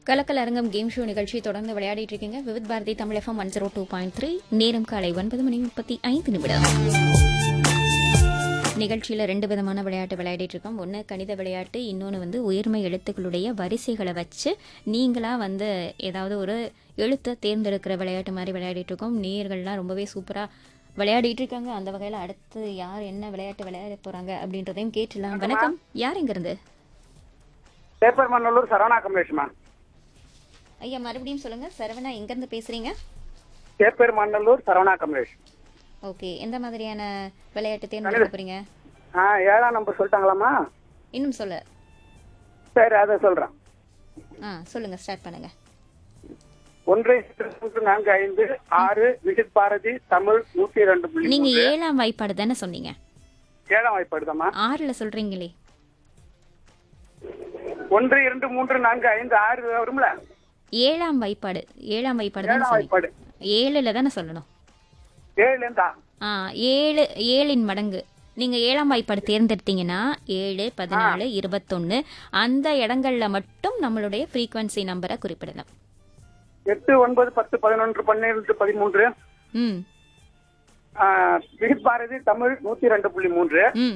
கலக்கல் அரங்கம் game show நிகழ்ச்சி தொடர்ந்து விளையாடிட்டு இருக்கீங்க Vividh Bharati Tamil FM one zero two point three நேரம் காலை ஒன்பது மணி முப்பத்தி ஐந்து நிமிடம் நிகழ்ச்சியில் ரெண்டு விதமான விளையாட்டு விளையாடிட்டு இருக்கோம் ஒன்று கணித விளையாட்டு இன்னொன்று வந்து உயர்மை எழுத்துக்களுடைய வரிசைகளை வச்சு நீங்களாக வந்து ஏதாவது ஒரு எழுத்தை தேர்ந்தெடுக்கிற விளையாட்டு மாதிரி விளையாடிட்டு இருக்கோம் நேயர்கள்லாம் ரொம்பவே சூப்பராக விளையாடிட்டு இருக்காங்க அந்த வகையில் அடுத்து யார் என்ன விளையாட்டு விளையாட போகிறாங்க அப்படின்றதையும் கேட்டுலாம் வணக்கம் யார் இங்கிருந்து பேப்பர் மண்ணூர் சரவணா கமலேஷ்மா ஐயா மறுபடியும் சொல்லுங்க சரவணா எங்கேருந்து பேசுறீங்க பேப்பர் மண்ணூர் சரவணா கமலேஷ் ஓகே எந்த மாதிரியான விளையாட்டு தேர்ந்தெடுக்க போறீங்க ஆ ஏழாம் நம்பர் சொல்லிட்டாங்களாம்மா இன்னும் சொல்ல சரி அதை சொல்றேன் ஆ சொல்லுங்க ஸ்டார்ட் பண்ணுங்க ஒன்று மூன்று நான்கு ஐந்து ஆறு விசிட் பாரதி தமிழ் நூத்தி ரெண்டு புள்ளி நீங்க மூன்று. ஏழாம் வாய்ப்பாடு தானே சொன்னீங்க ஏழாம் வாய்ப்பாடுதாம்மா ஆறுல சொல்றீங்களே ஒன்று இரண்டு மூன்று நான்கு ஐந்து ஆறு வரும்ல ஏழாம் வாய்ப்பாடு ஏழாம் வாய்ப்பாடு தானே ஏழாம் சொன்னீங்க வாய்ப்பாடு ஏழுல தானே சொல்லணும் ஏழுலேருந்தா ஆ ஏழு ஏழின் மடங்கு நீங்க ஏழாம் வாய்ப்பாடு தேர்ந்தெடுத்தீங்கன்னா ஏழு பதினாலு இருபத்தொன்னு அந்த இடங்கள்ல மட்டும் நம்மளுடைய ஃப்ரீக்வன்சி நம்பரை குறிப்பிடணும் எட்டு ஒன்பது பத்து பதினொன்று பன்னிரண்டு பதிமூன்று ம் ஆ, விசிட் பாரதி தமிழ் நூத்தி ரெண்டு புள்ளி மூன்று ம்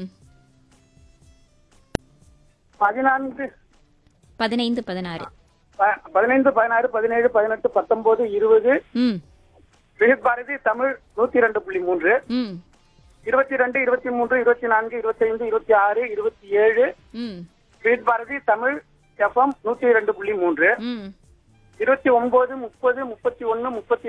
பதினான்கு பதினைந்து பதினாறு ப- பதினைந்து பதினாறு பதினேழு பதினெட்டு பத்தொன்பது இருபது ம் விசிட் பாரதி தமிழ் நூத்தி ரெண்டு புள்ளி மூன்று ம் இருபத்தி ரெண்டு இருபத்தி மூன்று இருபத்தி நான்கு இருபத்தி ஐந்து இருபத்தி ஆறு இருபத்தி ஏழு ம் வித் பாரதி தமிழ் எஃப்எம் நூத்தி ரெண்டு புள்ளி மூன்று ம் இருபத்தி ஒன்பது முப்பது முப்பத்தி ஒன்னு முப்பத்தி